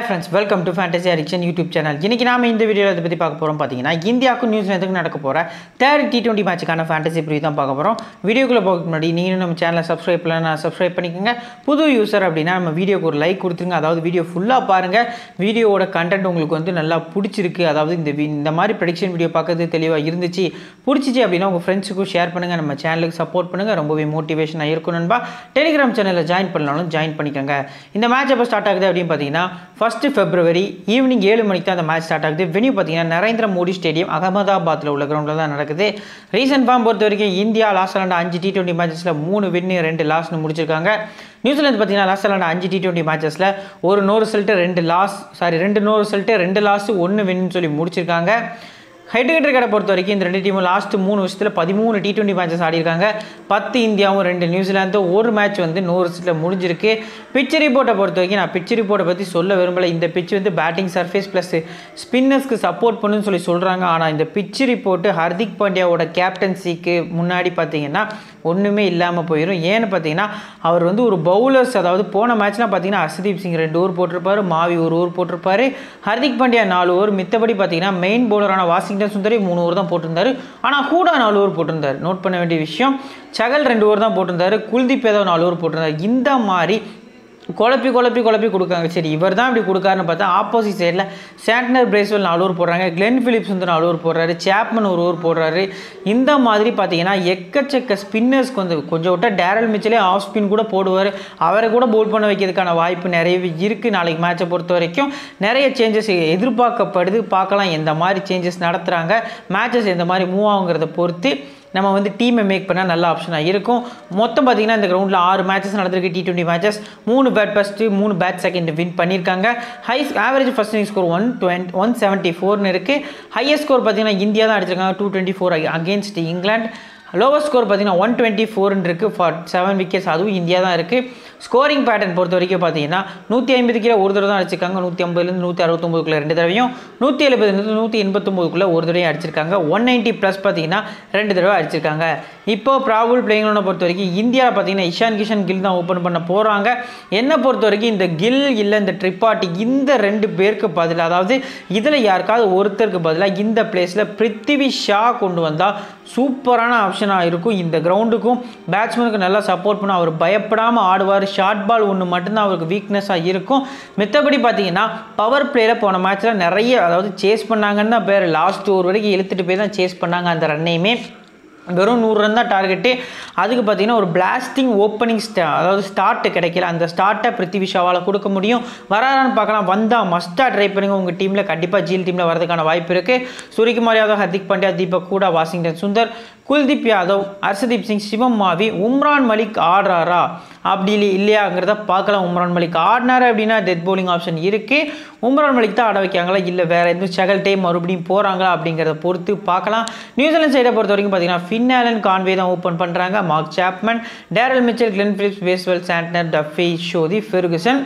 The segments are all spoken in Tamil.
friends welcome to fantasy addiction YouTube channel இன்னைக்கு நாம இந்த வீடியோவில் இதை பற்றி பார்க்க போகிறோம் பார்த்தீங்கன்னா இந்தியாவுக்கும் நியூசிலாந்துக்கும் நடக்க போகிற தேர்ட் டி டுவெண்ட்டி மேட்சுக்கான ஃபேண்டசி ப்ரீ தான் பார்க்க போகிறோம் வீடியோக்குள்ளே போகிறதுக்கு முன்னாடி நீங்களும் நம்ம சேனலை சப்ஸ்கிரைப் பண்ணலாம் சப்ஸ்கிரைப் பண்ணிக்கோங்க புது யூசர் அப்படின்னா நம்ம வீடியோக்கு ஒரு லைக் கொடுத்துருங்க அதாவது வீடியோ ஃபுல்லாக பாருங்கள் வீடியோவோட கண்டென்ட் உங்களுக்கு வந்து நல்லா பிடிச்சிருக்கு அதாவது இந்த வி- இந்த மாதிரி ப்ரெடிக்ஷன் வீடியோ பார்க்கறது தெளிவாக இருந்துச்சு பிடிச்சிச்சு அப்படின்னா உங்கள் ஃப்ரெண்ட்ஸுக்கும் ஷேர் பண்ணுங்கள் நம்ம சேனலுக்கு சப்போர்ட் பண்ணுங்கள் ரொம்பவே மோட்டிவேஷனாக இருக்கும் நண்பா டெலிகிராம் சேனலில் ஜாயின் பண்ணலாலும் ஜாயின் பண்ணிக்கோங்க இந்த மேட்ச் எப்போ ஸ்டார்ட் ஆகுது அப்படின்னு பார்த்தீங்கன்னா ஃபஸ்ட்டு ஃபெப்ரவரி ஈவினிங் ஏழு மணிக்கு தான் அந்த மேட்ச் ஸ்டார்ட் ஆகுது வெனியூ பார்த்தீங்கன்னா நரேந்திர மோடி ஸ்டேடியம் அகமதாபாத்தில் உள்ள கிரவுண்டில் தான் நடக்குது ரீசன்ட் ஃபார்ம் பொறுத்த வரைக்கும் இந்தியா லாஸ்ட் விளாண்ட அஞ்சு டி டுவெண்ட்டி மேட்சஸில் மூணு வின்னு ரெண்டு லாஸ்னு முடிச்சிருக்காங்க நியூசிலாந்து பார்த்தீங்கன்னா லாஸ்ட் விளாண்ட அஞ்சு டி டுவெண்ட்டி மேட்சஸில் ஒரு நோ ரிசல்ட்டு ரெண்டு லாஸ் சாரி ரெண்டு நோ ரிசல்ட்டு ரெண்டு லாஸ் ஒன்று வின்னு சொல்லி முடிச்சிருக்காங்க ஹெட் ஹெட் கடை பொறுத்த வரைக்கும் இந்த ரெண்டு டீமும் லாஸ்ட் மூணு வருஷத்தில் பதிமூணு டி டுவெண்ட்டி மேட்சஸ் ஆடிருக்காங்க பத்து இந்தியாவும் ரெண்டு நியூசிலாந்தும் ஒரு மேட்ச் வந்து நூறு வருஷத்தில் முடிஞ்சிருக்கு பிச் ரிப்போர்ட்டை பொறுத்த வரைக்கும் நான் பிச் ரிப்போர்ட்டை பற்றி சொல்ல விரும்பலை இந்த பிச் வந்து பேட்டிங் சர்ஃபேஸ் ப்ளஸ் ஸ்பின்னர்ஸ்க்கு சப்போர்ட் பண்ணுன்னு சொல்லி சொல்கிறாங்க ஆனால் இந்த பிச் ரிப்போர்ட்டு ஹர்திக் பாண்டியாவோட கேப்டன்சிக்கு முன்னாடி பார்த்தீங்கன்னா ஒன்றுமே இல்லாமல் போயிடும் ஏன்னு பார்த்தீங்கன்னா அவர் வந்து ஒரு பவுலர்ஸ் அதாவது போன மேட்ச்லாம் பார்த்தீங்கன்னா ஹர்ஷதீப் சிங் ரெண்டு ஓவர் போட்டிருப்பாரு மாவி ஒரு ஓவர் போட்டிருப்பாரு ஹர்திக் பாண்டியா நாலு ஓவர் மித்தபடி பார்த்தீங்கன்னா மெயின் பவுலரான வாஷிங்டன் சுந்தரி மூணு ஓவர் தான் போட்டிருந்தாரு ஆனால் ஹூடா நாலு ஓவர் போட்டிருந்தாரு நோட் பண்ண வேண்டிய விஷயம் சகல் ரெண்டு ஓவர் தான் போட்டிருந்தாரு குல்தீப் யாதவ் நாலு ஓவர் போட்டிருந்தாரு இந்த மாதிரி குழப்பி குழப்பி குழப்பி கொடுக்காங்க சரி இவர் தான் இப்படி கொடுக்காருன்னு பார்த்தா ஆப்போசிட் சைடில் சாண்ட்னர் பிரேஸ்வெல் நாலு ஓவர் போடுறாங்க கிளென் பிலிப்ஸ் வந்து நாலு ஓவர் போடுறாரு சேப்மன் ஒரு ஓவர் போடுறாரு இந்த மாதிரி பார்த்தீங்கன்னா எக்கச்சக்க ஸ்பின்னர்ஸ்க்கு வந்து கொஞ்சம் விட்டா டேரல் மிச்சலே ஆஃப் ஸ்பின் கூட போடுவார் அவரை கூட போல் பண்ண வைக்கிறதுக்கான வாய்ப்பு நிறையவே இருக்குது நாளைக்கு மேட்சை பொறுத்த வரைக்கும் நிறைய சேஞ்சஸ் எதிர்பார்க்கப்படுது பார்க்கலாம் எந்த மாதிரி சேஞ்சஸ் நடத்துகிறாங்க மேட்சஸ் எந்த மாதிரி மூவ் ஆகுங்கிறத பொறுத்து நம்ம வந்து டீமை மேக் பண்ணால் நல்ல ஆப்ஷனாக இருக்கும் மொத்தம் பார்த்தீங்கன்னா இந்த கிரவுண்டில் ஆறு மேட்சஸ் நடந்திருக்கு டி டுவெண்ட்டி மேட்சஸ் மூணு பேட் ஃபஸ்ட்டு மூணு பேட் செகண்ட் வின் பண்ணியிருக்காங்க high average first inning score one twenty one seventy ஃபோர்னு இருக்குது ஹையஸ்ட் ஸ்கோர் பார்த்தீங்கன்னா இந்தியா தான் அடிச்சிருக்காங்க two twenty four against England lowest score பார்த்தீங்கன்னா ஒன் டுவெண்ட்டி ஃபோர்னு இருக்குது ஃபார் செவன் விக்கெட்ஸ் அதுவும் இந்தியா தான் இருக்குது ஸ்கோரிங் பேட்டர்ன் பொறுத்த வரைக்கும் பார்த்தீங்கன்னா நூற்றி ஐம்பது கீழே ஒரு தடவை தான் அடிச்சிருக்காங்க நூற்றி ஐம்பதுலேருந்து நூற்றி அறுபத்தொம்போதுக்குள்ள ரெண்டு தடவையும் நூற்றி எழுபதுலேருந்து நூற்றி எண்பத்தொம்போதுக்குள்ள ஒரு தடவையும் அடிச்சிருக்காங்க ஒன் நைன்ட்டி ப்ளஸ் பார்த்தீங்கன்னா ரெண்டு தடவை அடிச்சிருக்காங்க இப்போ ப்ராபுல் பிளேயிங் பொறுத்த வரைக்கும் இந்தியாவில் பார்த்தீங்கன்னா இஷான் கிஷன் கில் தான் ஓப்பன் பண்ண போகிறாங்க என்னை பொறுத்த வரைக்கும் இந்த கில் இல்லை இந்த ட்ரிப்பாட்டி இந்த ரெண்டு பேருக்கு பதில் அதாவது இதில் யாருக்காவது ஒருத்தருக்கு பதிலாக இந்த பிளேஸில் பிருத்திவி ஷா கொண்டு வந்தால் சூப்பரான ஆப்ஷனாக இருக்கும் இந்த கிரவுண்டுக்கும் பேட்ஸ்மேனுக்கு நல்லா சப்போர்ட் பண்ண அவர் பயப்படாமல் ஆடுவார் ஷார்ட் பால் ஒன்று மட்டும்தான் அவருக்கு வீக்னஸாக இருக்கும் மித்தபடி பார்த்தீங்கன்னா பவர் பிளேயில் போன மேட்ச்சில் நிறைய அதாவது சேஸ் பண்ணாங்கன்னு தான் பேர் லாஸ்ட் ஓவர் வரைக்கும் இழுத்துட்டு போய் தான் சேஸ் பண்ணாங்க அந்த ரன்னையுமே வெறும் நூறு ரன் தான் டார்கெட்டு அதுக்கு பார்த்தீங்கன்னா ஒரு பிளாஸ்டிங் ஓப்பனிங் ஸ்டா அதாவது ஸ்டார்ட் கிடைக்கல அந்த ஸ்டார்ட்டை பிருத்திவி ஷாவால் கொடுக்க முடியும் வராரான்னு பார்க்கலாம் வந்தால் மஸ்ட்டாக ட்ரை பண்ணுங்க உங்கள் டீமில் கண்டிப்பாக ஜீல் டீமில் வரதுக்கான வாய்ப்பு இருக்குது சூரியகுமார் யாதவ் ஹர்திக் பாண்டியா தீபக் கூட வாஷிங்டன் சுந்தர் குல்தீப் யாதவ் ஹர்ஷதீப் சிங் சிவம் மாவி உம்ரான் மலிக் ஆடுறாரா அப்படி இல்லை இல்லையாங்கிறத பார்க்கலாம் உம்ரான் மலிக் ஆடினாரு அப்படின்னா டெத் bowling ஆப்ஷன் இருக்குது உம்ரான் மலிக் தான் ஆட வைக்காங்களா இல்லை வேறு எதுவும் செகல் டைம் மறுபடியும் போகிறாங்களா அப்படிங்கிறத பொறுத்து பார்க்கலாம் நியூசிலாந்து சைடை பொறுத்த வரைக்கும் பார்த்தீங்கன்னா ஃபின்னாலன் கான்வே தான் ஓப்பன் பண்ணுறாங்க Mark Chapman Daryl Mitchell Glenn Phillips Bracewell Santner Duffy Sodhi Ferguson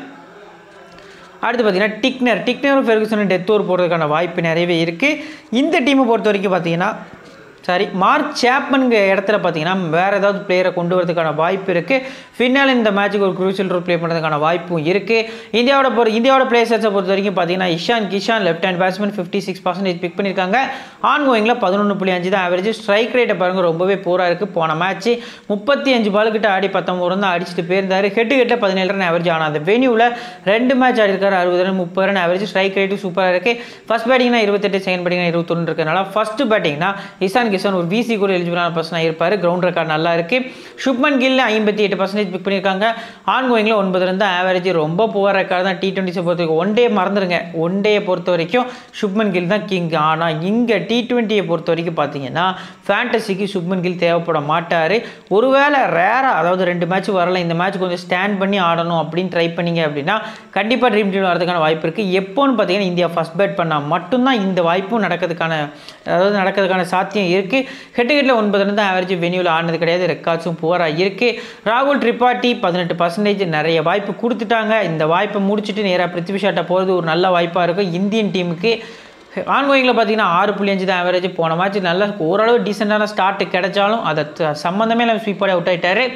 அடுத்து பார்த்தீங்கன்னா டிக்னர் டிக்னரும் ஃபெர்குசனும் டெத் ஓவர் போடுறதுக்கான வாய்ப்பு நிறையவே இருக்குது இந்த டீமை பொறுத்த வரைக்கும் பார்த்தீங்கன்னா சாரி மார்க் சேப்மனுங்க இடத்துல பார்த்தீங்கன்னா வேறு ஏதாவது பிளேயரை கொண்டு வரதுக்கான வாய்ப்பு இருக்குது ஃபின்னால் இந்த மேட்ச்சுக்கு ஒரு குரூசியல் ரோல் ப்ளே பண்ணுறதுக்கான வாய்ப்பும் இருக்குது இந்தியாவோட பொறு இந்தியாவோட பிளேயர்ஸை பொறுத்த வரைக்கும் பார்த்தீங்கன்னா Ishan Kishan left hand batsman fifty six percentage pick பண்ணியிருக்காங்க ஆன் கோயிங்கில் பதினொன்று புள்ளி அஞ்சு தான் ஆவரேஜ் ஸ்ட்ரைக் ரேட்டை பாருங்கள் ரொம்பவே போராக இருக்குது போன மேட்ச்சு முப்பத்தி அஞ்சு பாலுக்கிட்ட ஆடி பத்தொம்பது ரன் தான் அடிச்சுட்டு போயிருந்தார் ஹெட்டு ஹெட்டில் பதினேழு ரன் ஆவரேஜ் ஆனால் அந்த வெனியூவில் ரெண்டு மேட்ச் ஆடிருக்காரு அறுபது ரன் முப்பது ரன் ஆவரேஜ் ஸ்ட்ரைக் ரேட்டு சூப்பராக இருக்குது ஃபஸ்ட் பேட்டிங்னா இருபத்தெட்டு செகண்ட் பேட்டிங்னா இருபத்தொன்று இருக்கனால ஃபஸ்ட்டு பேட்டிங்னா இசான் கிஷன் ஒரு விசி கூட எலிஜிபிளான பர்சனாக இருப்பார் கிரவுண்ட் ரெக்கார்ட் நல்லா இருக்குது சுப்மன் கில் ஐம்பத்தி எட்டு பர்சன்டேஜ் பிக் பண்ணியிருக்காங்க ஆன் கோயிங்கில் ஒன்பது ரன் தான் ஆவரேஜ் ரொம்ப புவர் ரெக்கார்டு தான் டி டுவெண்ட்டிஸை பொறுத்த வரைக்கும் ஒன் டே மறந்துடுங்க ஒன் டேயை பொறுத்த வரைக்கும் சுப்மன் கில் தான் கிங் ஆனால் இங்கே டி டுவெண்ட்டியை பொறுத்த வரைக்கும் பார்த்தீங்கன்னா ஃபேண்டசிக்கு சுப்மன் கில் தேவைப்பட மாட்டார் ஒருவேளை ரேராக அதாவது ரெண்டு மேட்ச் வரல இந்த மேட்ச் கொஞ்சம் ஸ்டாண்ட் பண்ணி ஆடணும் அப்படின்னு ட்ரை பண்ணீங்க அப்படின்னா கண்டிப்பாக ட்ரீம் டீம் வரதுக்கான வாய்ப்பு இருக்குது எப்போன்னு பார்த்தீங்கன்னா இந்தியா ஃபஸ்ட் பேட் பண்ணால் மட்டும்தான் இந்த வாய்ப்பும் நடக்கிறதுக்கான அதாவது நடக்கிறதுக்கான சாத்தியம் இருக்குது ஹெட் ஹெட்டில் ஒன்பது ரன் தான் ஆவரேஜ் வெனியூவில் ஆனது கிடையாது ரெக்கார்ட்ஸும் புவராக இருக்குது ராகுல் திரிபாட்டி பதினெட்டு பர்சன்டேஜ் நிறைய வாய்ப்பு கொடுத்துட்டாங்க இந்த வாய்ப்பை முடிச்சுட்டு நேராக பிருத்திவி ஷாட்டை போகிறது ஒரு நல்ல வாய்ப்பாக இருக்கும் இந்தியன் டீமுக்கு ஆன்கோயிங்கில் பார்த்தீங்கன்னா ஆறு புள்ளி அஞ்சு தான் ஆவரேஜ் போன மேட்ச் நல்ல ஓரளவு டீசெண்டான ஸ்டார்ட் கிடைச்சாலும் அதை த- சம்மந்தமே இல்லாமல் ஸ்வீப் பண்ணி அவுட் ஆயிட்டாரு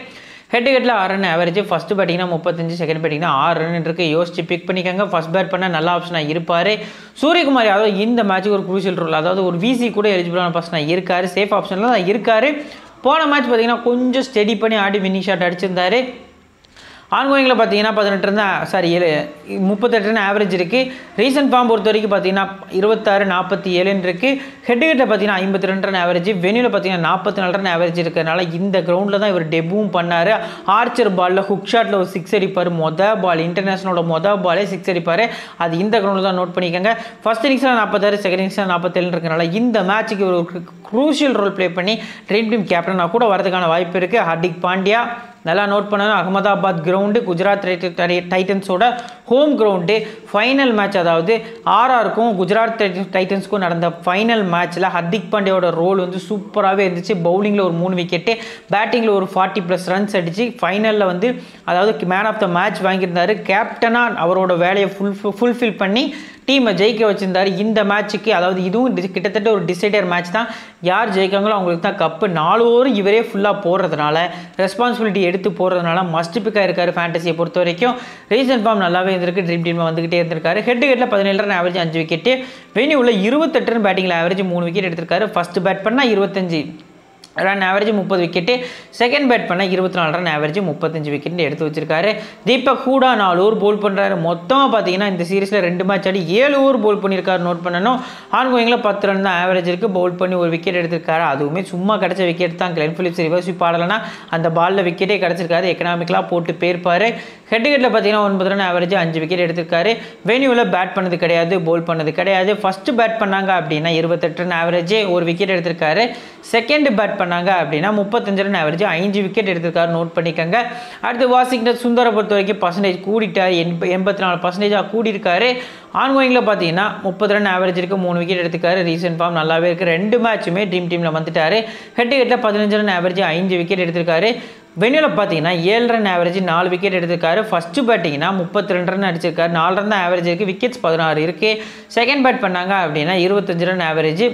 ஹெட் ஹெட்டில் ஆறு ரன் ஆவரேஜ் ஃபஸ்ட்டு பேட்டிங்னா முப்பத்தஞ்சு செகண்ட் பேட்டிங்னா ஆறு ரன் இருக்குது யோசிச்சு பிக் பண்ணிக்கோங்க ஃபஸ்ட் பேட் பண்ண நல்ல ஆப்ஷனாக இருப்பார் சூரியகுமார் யாதவ் இந்த மேட்ச்சுக்கு ஒரு குரூஷியல் ரோல் அதாவது ஒரு விசி கூட எலிஜிபிளான பர்சனாக இருக்கார் சேஃப் ஆப்ஷனில் தான் இருக்கார் போன மேட்ச் பார்த்தீங்கன்னா கொஞ்சம் ஸ்டெடி பண்ணி ஆடி வின்னிங் ஷாட் அடிச்சிருந்தாரு ஆன்கோயிங்கில் பார்த்தீங்கன்னா பதினெட்டு ரன் சாரி ஏழு முப்பத்தெட்டு ரன் ஆவரேஜ் இருக்குது ரீசன்ட் ஃபார்ம் பொறுத்த வரைக்கும் பார்த்தீங்கன்னா இருபத்தாறு நாற்பத்தி ஏழுன்னு இருக்குது ஹெட் கிட்ட பார்த்தீங்கன்னா ஐம்பத்தி ரெண்டு ரன் ஆவரேஜ் வெனியில் பார்த்தீங்கன்னா நாற்பத்தி நாலு ரன் ஆவரேஜ் இருக்கிறதுனால இந்த கிரவுண்டில் தான் இவர் டெபுவும் பண்ணார் ஆர்ச்சர் பாலில் ஹுக் ஷாட்டில் ஒரு சிக்ஸ் அடிப்பார் மொதல் பால் இன்டர்நேஷனலோட மொதல் பாலே சிக்ஸ் அடிப்பார் அது இந்த கிரவுண்டில் தான் நோட் பண்ணிக்கோங்க ஃபஸ்ட் இன்னிங்ஸில் நாற்பத்தாறு செகண்ட் இன்னிங்ஸில் நாற்பத்தேழு இருக்கிறனால இந்த மேட்ச்சுக்கு ஒரு க்ரூஷியல் ரோல் ப்ளே பண்ணி ட்ரீம் டீம் கேப்டனாக கூட வரதுக்கான வாய்ப்பு இருக்குது ஹர்திக் பாண்டியா நல்லா நோட் பண்ணணும் அகமதாபாத் கிரவுண்டு குஜராத் டைட்டன்ஸோட ஹோம் கிரவுண்டு ஃபைனல் மேட்ச் அதாவது ஆர்ஆருக்கும் குஜராத் டைட்டன்ஸ்க்கும் நடந்த ஃபைனல் மேட்ச்சில் ஹர்திக் பாண்டியோட ரோல் வந்து சூப்பராகவே இருந்துச்சு பவுலிங்கில் ஒரு மூணு விக்கெட்டு பேட்டிங்கில் ஒரு ஃபார்ட்டி ப்ளஸ் ரன்ஸ் அடித்து ஃபைனலில் வந்து அதாவது மேன் ஆஃப் த மேட்ச் வாங்கியிருந்தார் கேப்டனாக அவரோட வேலையை ஃபுல் ஃபுல்ஃபில் பண்ணி டீமை ஜெயிக்க வச்சிருந்தாரு இந்த மேட்ச்சுக்கு அதாவது இதுவும் டி- கிட்டத்தட்ட ஒரு டிசைடர் மேட்ச் தான் யார் ஜெயிக்காங்களோ அவங்களுக்கு தான் கப்பு நாலு ஓவர் இவரே ஃபுல்லாக போடுறதுனால ரெஸ்பான்சிபிலிட்டி எடுத்து போடுறதுனால மஸ்ட் பிக்காக இருக்காரு ஃபேண்டசியை பொறுத்த வரைக்கும் ரீசன்ட் ஃபார்ம் நல்லாவே இருந்திருக்கு ட்ரீம் டீமில் வந்துகிட்டே இருந்திருக்காரு ஹெட் ஹெட்டில் பதினேழு ரன் ஆவரேஜ் அஞ்சு விக்கெட்டு வெனியூவில் இருபத்தெட்டு ரன் பேட்டிங்கில் ஆவரேஜ் மூணு விக்கெட் எடுத்திருக்காரு ஃபர்ஸ்ட் பேட் பண்ணால் இருபத்தஞ்சு ரன் ஆவரேஜ் முப்பது விக்கெட்டு செகண்ட் பேட் பண்ண இருபத்தி நாலு ரன் ஆவரேஜ் முப்பத்தஞ்சு விக்கெட் எடுத்து வச்சிருக்காரு தீபக் ஹூடா நாலு ஓவர் போல் பண்ணுறாரு மொத்தமாக பார்த்தீங்கன்னா இந்த சீரிஸில் ரெண்டு மேட்ச் ஆடி ஏழு ஓவர் போல் பண்ணியிருக்காரு நோட் பண்ணணும் ஆன்கோயிங்கில் பத்து ரன் தான் ஆவரேஜ் இருக்குது பவுல் பண்ணி ஒரு விக்கெட் எடுத்திருக்காரு அதுவுமே சும்மா கிடச்ச விக்கெட் தான் கிளென் ஃபிலிப்ஸ் ரிவர்ஸ் ஆடலைன்னா அந்த பாலில் விக்கெட்டே கிடச்சிருக்காரு எக்கனாமிக்கலாக போட்டு போயிருப்பாரு ஹெட் ஹெட்டில் பார்த்தீங்கன்னா ஒன்பது ரன் ஆவரேஜ் அஞ்சு விக்கெட் எடுத்திருக்காரு வெனியூவில் பேட் பண்ணது கிடையாது போல் பண்ணது கிடையாது ஃபஸ்ட்டு பேட் பண்ணாங்க அப்படின்னா இருபத்தெட்டு ரன் ஆவரேஜ் ஒரு விக்கெட் எடுத்திருக்காரு செகண்ட் பேட் பண்ணாங்க அப்படின்னா முப்பத்தஞ்சு ரன் ஆவரேஜ் அஞ்சு விக்கெட் எடுத்திருக்காரு நோட் பண்ணிக்கோங்க அடுத்து வாஷிங்டன் சுந்தரை பொறுத்த வரைக்கும் பர்சன்டேஜ் கூடிட்டார் எண்ப எண்பத்தி நாலு பர்சன்டேஜாக கூடியிருக்காரு ஆன்கோயிங்கில் பார்த்தீங்கன்னா முப்பது ரன் ஆவரேஜ் இருக்கு மூணு விக்கெட் எடுத்துக்காரு ரீசெண்ட் ஃபார்ம் நல்லாவே இருக்குது ரெண்டு மேட்சுமே ட்ரீம் டீமில் வந்துட்டாரு ஹெட் ஹெட்டில் பதினஞ்சு ரன் ஆவரேஜ் அஞ்சு விக்கெட் எடுத்திருக்காரு வெனியூவில் பார்த்தீங்கன்னா ஏழு ரன் ஆவரேஜ் நாலு விக்கெட் எடுத்திருக்காரு ஃபஸ்ட்டு பேட்டிங்னா முப்பத்தி ரெண்டு ரன் அடிச்சிருக்காரு நாலு ரன் தான் ஆவரேஜ் இருக்குது விக்கெட்ஸ் பதினாறு இருக்குது செகண்ட் பேட் பண்ணாங்க அப்படின்னா இருபத்தஞ்சு ரன் ஆவரேஜ்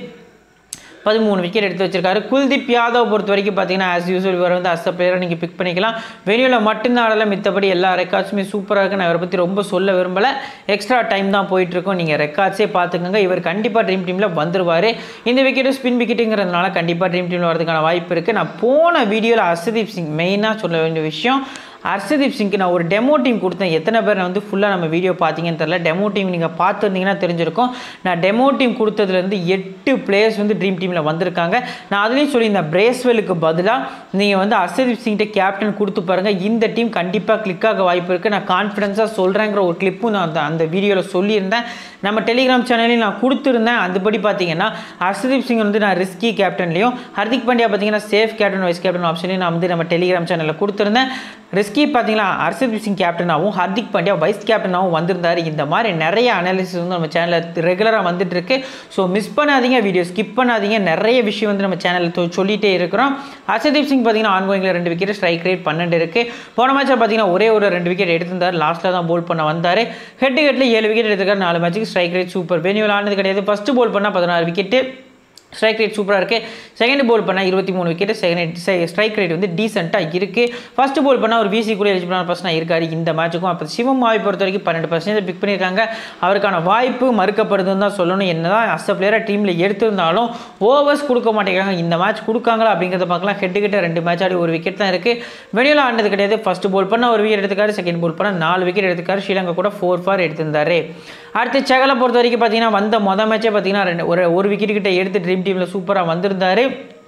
பதிமூணு விக்கெட் எடுத்து வச்சிருக்காரு குல்தீப் யாதவ் பொறுத்த வரைக்கும் பார்த்தீங்கன்னா ஆஸ் யூஸ்வல் இவர் வந்து அஸ் பிளேயராக நீங்கள் பிக் பண்ணிக்கலாம் வெனியூவில் மட்டும்தான் ஆடல மித்தபடி எல்லா ரெக்கார்ட்ஸுமே சூப்பராக இருக்கு நான் இவரை பற்றி ரொம்ப சொல்ல விரும்பலை எக்ஸ்ட்ரா டைம் தான் போயிட்டுருக்கோம் நீங்கள் ரெக்கார்ட்ஸே பார்த்துக்கோங்க இவர் கண்டிப்பாக ட்ரீம் டீமில் வந்துருவார் இந்த விக்கெட்டு ஸ்பின் விக்கெட்டுங்கிறதுனால கண்டிப்பாக ட்ரீம் டீமில் வரதுக்கான வாய்ப்பு இருக்குது நான் போன வீடியோவில் ஹர்ஷதீப் சிங் மெயினாக சொல்ல வேண்டிய விஷயம் ஹர்ஷதீப் சிங்க்கு நான் ஒரு டெமோ டீம் கொடுத்தேன் எத்தனை பேர் வந்து ஃபுல்லாக நம்ம வீடியோ பார்த்தீங்கன்னு தெரில டெமோ டீம் நீங்கள் பார்த்துருந்தீங்கன்னா தெரிஞ்சிருக்கும் நான் டெமோ டீம் கொடுத்ததுலேருந்து எட்டு பிளேயர்ஸ் வந்து ட்ரீம் டீமில் வந்திருக்காங்க நான் அதுலேயும் சொல்லியிருந்தேன் பிரேஸ்வெலுக்கு பதிலாக நீங்கள் வந்து ஹர்ஷதீப் சிங்கிட்ட கேப்டன் கொடுத்து பாருங்கள் இந்த டீம் கண்டிப்பாக கிளிக் ஆக வாய்ப்பு இருக்குது நான் கான்ஃபிடென்ஸாக சொல்கிறேங்கிற ஒரு கிளிப்பும் நான் அந்த அந்த வீடியோவில் சொல்லியிருந்தேன் நம்ம டெலிகிராம் சேனல்லையும் நான் கொடுத்துருந்தேன் அதுபடி பார்த்தீங்கன்னா ஹர்ஷதீப் சிங் வந்து நான் ரிஸ்கி கேப்டன்லையும் ஹர்திக் பாண்டியா பார்த்தீங்கன்னா சேஃப் கேப்டன் வைஸ் கேப்டன் ஆப்ஷன்லையும் நான் வந்து நம்ம டெலிகிராம் சேனலில் கொடுத்துருந்தேன் ரிஸ்கி பார்த்தீங்களா ஹர்ஷதீப் சிங் கேப்டனாகவும் ஹர்திக் பாண்டியா வைஸ் கேப்டனாகவும் வந்திருந்தார் இந்த மாதிரி நிறைய அனாலிசிஸ் வந்து நம்ம சேனலில் ரெகுலராக வந்துட்டு இருக்கு ஸோ மிஸ் பண்ணாதீங்க வீடியோ ஸ்கிப் பண்ணாதீங்க நிறைய விஷயம் வந்து நம்ம சேனலில் சொல்லிட்டே இருக்கிறோம் ஹர்ஷதீப் சிங் பார்த்தீங்கன்னா ஆன்கோயிங்கில் ரெண்டு விக்கெட் ஸ்ட்ரைக் ரேட் பன்னெண்டு இருக்கு போன மேட்ச்சில் பார்த்தீங்கன்னா ஒரே ஒரு ரெண்டு விக்கெட் எடுத்திருந்தார் லாஸ்ட்டில் தான் போல் பண்ண வந்தார் ஹெட் ஹெட்டில் ஏழு விக்கெட் எடுத்திருக்காரு நாலு மேட்ச்சுக்கு ஸ்ட்ரைக் ரேட் சூப்பர் வெனியூவில் ஆனது கிடையாது ஃபஸ்ட்டு போல் பண்ணால் பதினாறு விக்கெட்டு ஸ்ட்ரைக் ரேட் சூப்பராக இருக்குது செகண்ட் போல் பண்ணால் இருபத்தி மூணு விக்கெட் செகண்ட் ஸ்ட்ரைக் ரேட் வந்து டீசெண்டாக இருக்குது ஃபர்ஸ்ட் போல் பண்ணால் ஒரு விசி கூட எலிஜிபிளான பர்சனாக இருக்காரு இந்த மேட்சுக்கும் அப்போ சிவம் மாவை பொறுத்த வரைக்கும் பன்னெண்டு பர்சன்டேஜ் பிக் பண்ணியிருக்காங்க அவருக்கான வாய்ப்பு மறுக்கப்படுதுன்னு தான் சொல்லணும் என்ன தான் அஸ் பிளேயராக டீமில் எடுத்திருந்தாலும் ஓவர்ஸ் கொடுக்க மாட்டேங்கிறாங்க இந்த மேட்ச் கொடுக்காங்களா அப்படிங்கிறத பார்க்கலாம் ஹெட்டு கிட்ட ரெண்டு மேட்ச் ஆடி ஒரு விக்கெட் தான் இருக்குது வெளியில் ஆனது கிடையாது ஃபர்ஸ்ட் போல் பண்ணால் ஒரு விக்கெட் எடுத்துக்காரு செகண்ட் போல் பண்ணால் நாலு விக்கெட் எடுத்துக்காரு ஸ்ரீலங்கா கூட ஃபோர் ஃபார் எடுத்திருந்தாரு அடுத்து செகலை பொறுத்த வரைக்கும் பார்த்தீங்கன்னா வந்த மொதல் மேட்சே பார்த்தீங்கன்னா ரெண்டு ஒரு ஒரு விக்கெட் கிட்ட எடுத்து ட்ரீம் டீமில் சூப்பராக வந்திருந்தாரு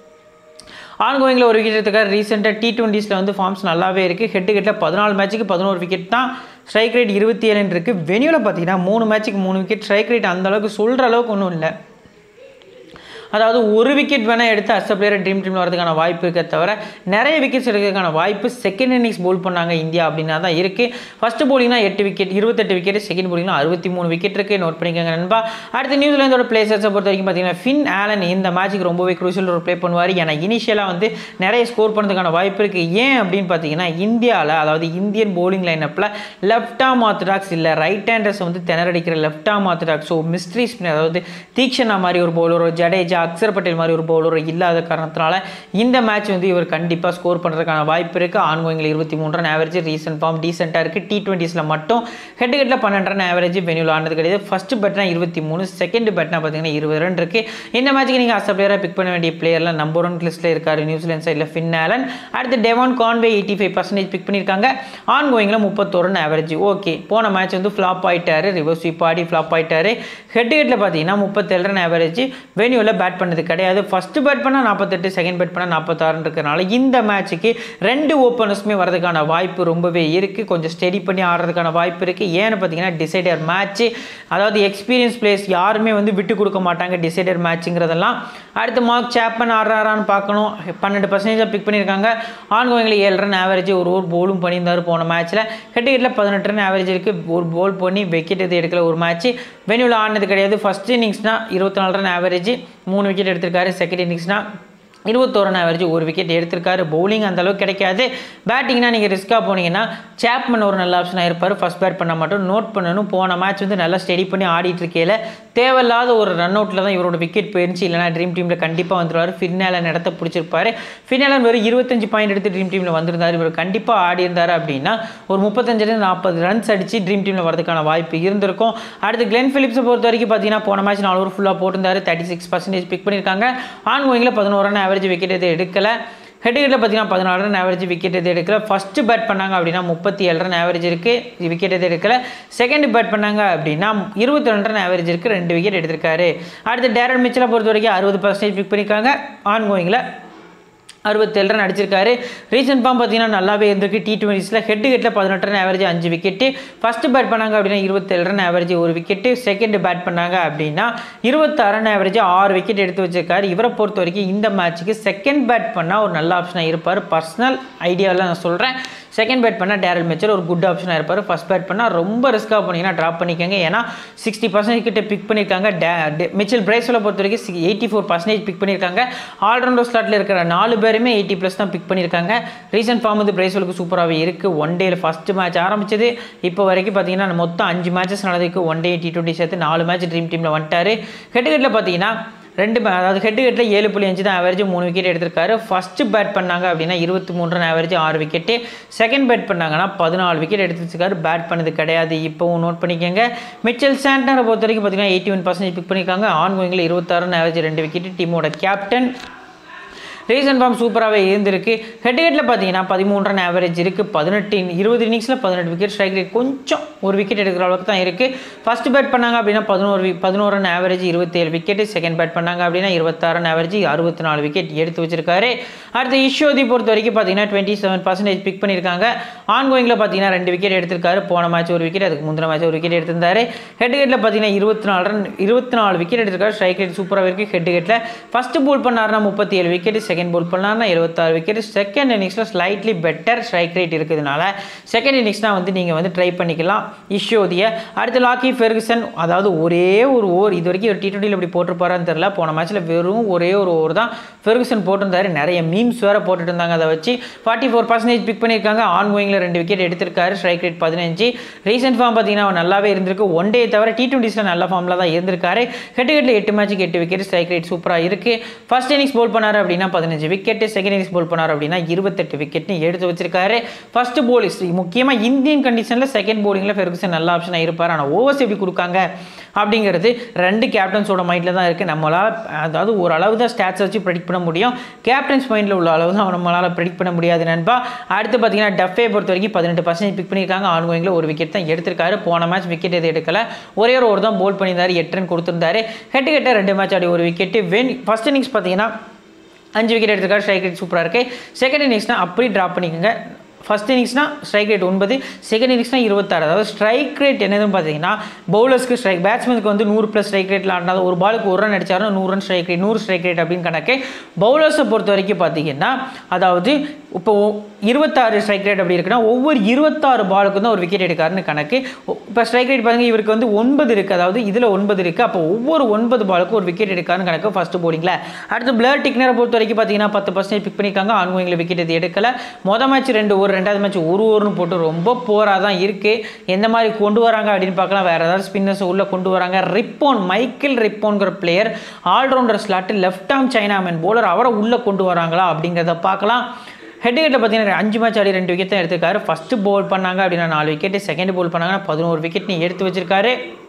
ஆன்கோயிங்கில் ஒரு விக்கெட் எடுத்துக்காரு ரீசெண்டாக டி டுவெண்ட்டிஸில் வந்து ஃபார்ம்ஸ் நல்லாவே இருக்குது ஹெட்டு கிட்ட பதினாலு மேட்ச்சுக்கு பதினோரு விக்கெட் தான் ஸ்ட்ரைக் ரேட் இருபத்தி ஏழுன்னு இருக்குது வெனியூவில் பார்த்தீங்கன்னா மூணு மேட்ச்சுக்கு மூணு விக்கெட் ஸ்ட்ரைக் ரேட் அந்த அளவுக்கு சொல்கிற அளவுக்கு ஒன்றும் இல்லை அதாவது ஒரு விக்கெட் வேணால் எடுத்து அஸ் பிளேயர் ட்ரீம் டீமில் வரதுக்கான வாய்ப்பு இருக்கே தவிர நிறைய விக்கெட்ஸ் எடுக்கிறதுக்கான வாய்ப்பு செகண்ட் இன்னிங்ஸ் போல் பண்ணாங்க இந்தியா அப்படின்னா தான் இருக்குது ஃபஸ்ட்டு போலிங்னா எட்டு விக்கெட் இருபத்தெட்டு விக்கெட் செகண்ட் போலிங்னா அறுபத்தி மூணு விக்கெட் இருக்குது நோட் பண்ணிக்கோங்க நண்பா அடுத்து நியூசிலாந்தோட பிளேசர்ஸை பொறுத்த வரைக்கும் பார்த்தீங்கன்னா ஃபின் ஆலன் இந்த மேட்ச்சுக்கு ரொம்பவே குரூஷியல் ஒரு ப்ளே பண்ணுவார் ஏன்னா இனிஷியலாக வந்து நிறைய ஸ்கோர் பண்ணுறதுக்கான வாய்ப்பு இருக்குது ஏன் அப்படின்னு பார்த்தீங்கன்னா இந்தியாவில் அதாவது இந்தியன் போலிங் லைனப்பில் லெஃப்ட் ஆம் ஆர்த்தடாக்ஸ் இல்லை ரைட் ஹேண்டர்ஸ் வந்து திணறடிக்கிற left arm orthodox so mystery spin அதாவது தீக்ஷனா மாதிரி ஒரு பவுலர் ஒரு ஜடேஜா அக்சர் பட்டேல் மாதிரி ஒரு பவுலர் இல்லாத காரணத்தினால இந்த மேட்ச் வந்து இவர் கண்டிப்பாக ஸ்கோர் பண்ணுறதுக்கான வாய்ப்பு இருக்குது ஆன்கோயிங்கில் இருபத்தி மூணு ரன் ஆவரேஜ் ரீசன்ட் ஃபார்ம் டீசெண்டாக இருக்குது டி டுவெண்ட்டிஸில் மட்டும் ஹெட் ஹெட்டில் பன்னெண்டு ரன் ஆவரேஜ் வெனியூல் ஆனது கிடையாது ஃபஸ்ட்டு பேட்னா இருபத்தி மூணு செகண்ட் பேட்னா பார்த்தீங்கன்னா இருபது ரன் இருக்குது இந்த மேட்ச்சுக்கு நீங்கள் அச பிளேயராக பிக் பண்ண வேண்டிய பிளேயர்லாம் நம்பர் ஒன் லிஸ்ட்டில் இருக்கார் நியூசிலாந்து சைடில் ஃபின் ஆலன் அடுத்து Devon Conway eighty five percentage pick பண்ணியிருக்காங்க ஆன் கோயிங்கில் முப்பத்தோரு ரன் ஆவரேஜ் ஓகே போன மேட்ச் வந்து ஃப்ளாப் ஆயிட்டாரு ரிவர்ஸ் ஸ்வீப் ஆடி ஃப்ளாப் ஆயிட்டாரு ஹெட் ஹெட்டில் பார்த்தீங்கன்னா முப்பத்தேழு ரன் ஆவரேஜ் வெனியூவில் பேட் பண்ணது கிடையாது ஃபஸ்ட்டு பேட் பண்ணால் நாற்பத்தெட்டு செகண்ட் பேட் பண்ணால் நாற்பத்தாறுன்னு இருக்கிறனால இந்த மேட்ச்சுக்கு ரெண்டு ஓப்பனர்ஸுமே வரதுக்கான வாய்ப்பு ரொம்பவே இருக்குது கொஞ்சம் ஸ்டெடி பண்ணி ஆடுறதுக்கான வாய்ப்பு இருக்குது ஏன்னு பார்த்தீங்கன்னா டிசைடர் மேட்ச்சு அதாவது எக்ஸ்பீரியன்ஸ் பிளேயர்ஸ் யாருமே வந்து விட்டு கொடுக்க மாட்டாங்க டிசைடர் மேட்ச்சுங்கிறதெல்லாம் அடுத்து மார்க் சேப்பன் ஆடுறாரான்னு பார்க்கணும் பன்னெண்டு பர்சன்டேஜாக பிக் பண்ணியிருக்காங்க ஆன்கோயிங்கில் ஏழு ரன் ஆவரேஜ் ஒரு ஓவர் போலும் பண்ணியிருந்தார் போன மேட்ச்சில் ஹெட் ஹெட்டில் பதினெட்டு ரன் ஆவரேஜ் இருக்குது ஒரு போல் பண்ணி விக்கெட் எது எடுக்கல ஒரு மேட்ச் வெனியூவில் ஆடினது கிடையாது ஃபஸ்ட் இன்னிங்ஸ்னால் இருபத்தி நாலு ரன் ஆவரேஜ் மூணு விக்கெட் எடுத்திருக்காரு செகண்ட் இன்னிங்ஸ்னால் இருபத்தோரு ரன் ஆவரேஜ் ஒரு விக்கெட் எடுத்திருக்காரு பவுலிங் அந்த அளவுக்கு கிடைக்காது பேட்டிங்னா நீங்கள் ரிஸ்க்காக போனீங்கன்னா சேப்மன் ஒரு நல்ல ஆப்ஷனாக இருப்பார் ஃபஸ்ட் பேட் பண்ண மட்டும் நோட் பண்ணணும் போன மேட்ச் வந்து நல்லா ஸ்டெடி பண்ணி ஆடிட்டு இருக்கையில் தேவையில்லாத ஒரு ரன் அவுட்டில் தான் இவரோட விக்கெட் போயிருந்துச்சு இல்லைனா ட்ரீம் டீமில் கண்டிப்பாக வந்துருவார் ஃபின்னாலன் இடத்த பிடிச்சிருப்பாரு ஃபின்னாலன் வெறும் இருபத்தஞ்சு பாயிண்ட் எடுத்து ட்ரீம் டீமில் வந்திருந்தார் இவர் கண்டிப்பாக ஆடி இருந்தார் அப்படின்னா ஒரு முப்பத்தஞ்சுலேருந்து நாற்பது ரன்ஸ் அடித்து ட்ரீம் டீமில் வரதுக்கான வாய்ப்பு இருந்திருக்கும் அடுத்து கிளென் ஃபிலிப்ஸை பொறுத்த வரைக்கும் பார்த்தீங்கன்னா போன மேட்ச் நாலு ஓவர் ஃபுல்லாக போட்டிருந்தாரு தேர்ட்டி சிக்ஸ் பர்சன்டேஜ் பிக் பண்ணியிருக்காங்க ஆன் கோயிங்கில் பதினோரு ரன் ஆவரேஜ் விக்கெட் எது எடுக்கலை ஹெட் ஹெட்டில் பார்த்தீங்கன்னா பதினாலு ரன் ஆவரேஜ் விக்கெட் எது எடுக்கல ஃபஸ்ட்டு பேட் பண்ணாங்க அப்படின்னா முப்பத்தி ஏழு ரன் ஆவரேஜ் இருக்குது விக்கெட் எது எடுக்கல செகண்ட் பேட் பண்ணாங்க அப்படின்னா இருபத்தி ரெண்டு ரன் ஆவரேஜ் இருக்குது ரெண்டு விக்கெட் எடுத்திருக்காரு அடுத்து டேரன் மிச்சலை பொறுத்த வரைக்கும் அறுபது பர்சன்டேஜ் பிக் பண்ணியிருக்காங்க ஆன் கோயிங்கில் அறுபத்தேழு ரன் அடிச்சிருக்காரு ரீசன்ட் ஃபார்ம் பார்த்தீங்கன்னா நல்லாவே இருந்திருக்கு டி டுவெண்ட்டிஸில் ஹெட் ஹெட்டில் பதினெட்டு ரன் ஆவரேஜ் அஞ்சு விக்கெட்டு ஃபஸ்ட்டு பேட் பண்ணாங்க அப்படின்னா இருபத்தேழு ரன் ஆவரேஜ் ஒரு விக்கெட்டு செகண்ட் பேட் பண்ணாங்க அப்படின்னா இருபத்தாறு ரன் ஆவரேஜ் ஆறு விக்கெட் எடுத்து வச்சிருக்காரு இவரை பொறுத்த வரைக்கும் இந்த மேட்ச்சுக்கு செகண்ட் பேட் பண்ணால் ஒரு நல்ல ஆப்ஷனாக இருப்பார் பர்சனல் ஐடியாவில் நான் சொல்கிறேன் செகண்ட் பேட் பண்ணால் டேரல் மேச்சர் ஒரு குட் ஆப்ஷனாக இருப்பார் ஃபஸ்ட் பேட் பண்ணால் ரொம்ப ரிஸ்க்காக போனீங்கன்னா ட்ராப் பண்ணிக்கோங்க ஏன்னா சிக்ஸ்டி பர்சன்டேஜ் கிட்ட பிக் பண்ணியிருக்காங்க டே மிச்சல் பிரேஸோட பொறுத்த வரைக்கும் எயிட்டி ஃபோர் பர்சன்டேஜ் பிக் பண்ணியிருக்காங்க ஆல்ரவுண்டர் ஸ்லாட்டில் இருக்கிற நாலு பேருமே எயிட்டி ப்ளஸ் தான் பிக் பண்ணியிருக்காங்க ரீசன்ட் ஃபார்ம் வந்து பிரேஸ்வலுக்கு சூப்பராகவே இருக்குது ஒன் டேயில் ஃபஸ்ட்டு மேட்ச் ஆரம்பிச்சது இப்போ வரைக்கும் பார்த்தீங்கன்னா மொத்தம் அஞ்சு மேட்சஸ் நடந்திருக்கு ஒன் டே டி டுவெண்ட்டி சேர்த்து நாலு மேட்ச் ட்ரீம் டீமில் வந்துட்டார் ஹெட் ஹெட்டில் பார்த்தீங்கன்னா ரெண்டு ma- அதாவது ஹெட் ஹெட்டில் ஏழு புள்ளி அஞ்சு தான் ஆவரேஜ் மூணு விக்கெட் எடுத்திருக்காரு ஃபஸ்ட்டு பேட் பண்ணாங்க அப்படின்னா இருபத்தி மூணு ரன் ஆவரேஜ் ஆறு விக்கெட்டு செகண்ட் பேட் பண்ணாங்கன்னா பதினாலு விக்கெட் எடுத்து வச்சிருக்காரு பேட் பண்ணது கிடையாது இப்போவும் நோட் பண்ணிக்கோங்க மிச்சல் சாண்டனரை பொறுத்த வரைக்கும் பார்த்தீங்கன்னா எயிட்டி ஒன் பர்சன்டேஜ் பிக் பண்ணியிருக்காங்க ஆன் கோயிங்கில் இருபத்தாறு ரன் ஆவரேஜ் ரெண்டு விக்கெட் டீமோட கேப்டன் ரீசன் ஃபார்ம் சூப்பராகவே இருந்திருக்கு ஹெட் ஹெட்டில் பார்த்தீங்கன்னா பதிமூணு ரன் ஆவரேஜ் இருக்குது பதினெட்டு இருபது இன்னிங்ஸில் பதினெட்டு விக்கெட் ஸ்ட்ரைக் ரேட் கொஞ்சம் ஒரு விக்கெட் எடுக்கிற அளவுக்கு தான் இருக்குது ஃபர்ஸ்ட் பேட் பண்ணாங்க அப்படின்னா பதினோரு வி- பதினோரு ரன் ஆவரேஜ் இருபத்தேழு விக்கெட்டு செகண்ட் பேட் பண்ணாங்க அப்படின்னா இருபத்தாறு ரன் ஆவரேஜ் அறுபத்தி நாலு விக்கெட் எடுத்து வச்சிருக்காரு அடுத்து ஈஸ்வதி பொறுத்த வரைக்கும் பார்த்தீங்கன்னா டுவெண்ட்டி செவன் பர்சன்டேஜ் பிக் பண்ணியிருக்காங்க ஆன் கோயிங்கில் பார்த்தீங்கன்னா ரெண்டு விக்கெட் எடுத்திருக்காரு போன மேட்ச் ஒரு விக்கெட் அதுக்கு முந்தின மேட்ச் ஒரு விக்கெட் எடுத்திருந்தாரு ஹெட் ஹெட்டில் பார்த்தீங்கன்னா இருபத்தி நாலு ரன் இருபத்தி நாலு விக்கெட் எடுத்திருக்காரு ஸ்ட்ரைக் ரேட் சூப்பராக இருக்குது ஹெட் ஹெட்டில் ஃபஸ்ட்டு போல் பண்ணாருன்னா முப்பத்தி ஏழு விக்கெட் செகண்ட் போல் பண்ணாருன்னா இருபத்தாறு விக்கெட் செகண்ட் இன்னிங்ஸில் ஸ்லைட்லி பெட்டர் ஸ்ட்ரைக் ரேட் இருக்கிறதுனால செகண்ட் இன்னிங்ஸ்னால் வந்து நீங்கள் வந்து ட்ரை பண்ணிக்கலாம் இஷ்யோதியை அடுத்து லாக்கி ஃபெர்குசன் அதாவது ஒரே ஒரு ஓவர் இது வரைக்கும் ஒரு டி டுவெண்ட்டியில் இப்படி போட்டிருப்பாரான்னு தெரில போன மேட்ச்சில் வெறும் ஒரே ஒரு ஓவர் தான் ஃபெர்குசன் போட்டிருந்தாரு நிறைய மீம்ஸ் வேறு போட்டுட்டு இருந்தாங்க அதை வச்சு ஃபார்ட்டி ஃபோர் பர்சன்டேஜ் பிக் பண்ணியிருக்காங்க ஆன் கோயிங்கில் ரெண்டு விக்கெட் எடுத்திருக்காரு ஸ்ட்ரைக் ரேட் பதினஞ்சு ரீசெண்ட் ஃபார்ம் பார்த்தீங்கன்னா அவர் நல்லாவே இருந்திருக்கு ஒன் டே தவிர டி டுவெண்ட்டிஸில் நல்ல ஃபார்மில் தான் இருந்திருக்காரு ஹெட் ஹெட்டில் எட்டு மேட்ச்சுக்கு எட்டு விக்கெட் ஸ்ட்ரைக் ரேட் சூப்பராக இருக்குது ஃபர்ஸ்ட் இன்னிங்ஸ் போல் பண்ணார் அப்படின்னா பதினஞ்சு விக்கெட் செகண்ட் இன்னிங்ஸ் போல் பண்ணார் அப்படின்னா இருபத்தெட்டு விக்கெட்னு எடுத்து வச்சிருக்காரு ஃபர்ஸ்ட் போல் முக்கியமாக இந்தியன் கண்டிஷனில் செகண்ட் போலிங்கில் ஃபெர்குசன் நல்ல ஆப்ஷனாக இருப்பார் ஆனால் ஓவர்ஸ் எப்படி கொடுக்காங்க அப்படிங்கிறது ரெண்டு கேப்டன்ஸோட மைண்டில் தான் இருக்குது நம்மளால் அதாவது ஒரு அளவு தான் ஸ்டாட்ஸ் வச்சு ப்ரெடிக்ட் பண்ண முடியும் கேப்டன்ஸ் மைண்டில் உள்ள அளவு தான் நம்மளால் ப்ரெடிக்ட் பண்ண முடியாது நண்பா அடுத்து பார்த்தீங்கன்னா டஃபே பொறுத்த வரைக்கும் பதினெட்டு பர்சன்டேஜ் பிக் பண்ணியிருக்காங்க ஆன்கோயிங்கில் ஒரு விக்கெட் தான் எடுத்திருக்காரு போன மேட்ச் விக்கெட் எது எடுக்கல ஒரே ஒரு ஓவர் தான் போல் பண்ணியிருந்தாரு எட்டு ரன் கொடுத்திருந்தாரு ஹெட் ஹெட்டாக ரெண்டு மேட்ச் ஆடி ஒரு விக்கெட்டு வென் ஃபர்ஸ்ட் இன்னிங்ஸ் பார்த்தீங்கன்னா அஞ்சு விக்கெட் எடுத்திருக்காரு ஸ்ட்ரைக் ரேட் சூப்பராக இருக்குது செகண்ட் இன்னிங்ஸ்னால் அப்படி ட்ராப் பண்ணிக்கோங்க ஃபர்ஸ்ட் இன்னிங்ஸ்னா ஸ்ட்ரைக் ரேட் ஒன்பது செகண்ட் இன்னிங்ஸ்னா இருபத்தாறு அதாவது ஸ்ட்ரைக் ரேட் என்னதுன்னு பார்த்தீங்கன்னா பவுலர்ஸ்க்கு ஸ்ட்ரைக் பேட்ஸ்மேனுக்கு வந்து நூறு ப்ளஸ் ஸ்ட்ரைக் ரேட்டில் ஆடினா ஒரு பாலுக்கு ஒரு ரன் அடிச்சாரும் நூறு ரன் ஸ்ட்ரைக் ரேட் நூறு ஸ்ட்ரைக் ரேட் அப்படின்னு கணக்கு பவுலர்ஸை பொறுத்த வரைக்கும் பார்த்தீங்கன்னா அதாவது இப்போ இருபத்தாறு ஸ்ட்ரைக் ரேட் அப்படி இருக்குன்னா ஒவ்வொரு இருபத்தாறு பாலுக்கு தான் ஒரு விக்கெட் எடுக்காருன்னு கணக்கு இப்போ ஸ்ட்ரைக் ரேட் பாருங்க இவருக்கு வந்து ஒன்பது இருக்குது அதாவது இதில் ஒன்பது இருக்குது அப்போ ஒவ்வொரு ஒன்பது பாலுக்கும் ஒரு விக்கெட் எடுக்காருன்னு கணக்கு ஃபஸ்ட்டு போலிங்கில் அடுத்து பிளர் டிக்னரை பொறுத்த வரைக்கும் பார்த்தீங்கன்னா பத்து பர்சன்டேஜ் பிக் பண்ணியிருக்காங்க ஆன்கோயிங்கில் விக்கெட் இது எடுக்கல மொதல் மேட்ச் ரெண்டு ஒரு ரெண்டாவது மேட்ச் ஒரு ஓவர்னு போட்டு ரொம்ப போராக தான் இருக்குது எந்த மாதிரி கொண்டு வராங்க அப்படின்னு பார்க்கலாம் வேறு ஏதாவது ஸ்பின்னர்ஸ் உள்ளே கொண்டு வராங்க ரிப்போன் மைக்கேல் ரிப்போன்கிற player allrounder slot left arm chinaman bowler அவரை உள்ளே கொண்டு வராங்களா அப்படிங்கிறத பார்க்கலாம் ஹெட் ஹெட்டில் பார்த்தீங்கன்னா அஞ்சு மேட்ச் ஆடி ரெண்டு விக்கெட் தான் எடுத்திருக்காரு ஃபஸ்ட்டு பவுல் பண்ணாங்க அப்படின்னா நாலு விக்கெட்டு செகண்ட் பவுல் பண்ணாங்கன்னா பதினோரு விக்கெட் நீ எடுத்து வச்சிருக்காரு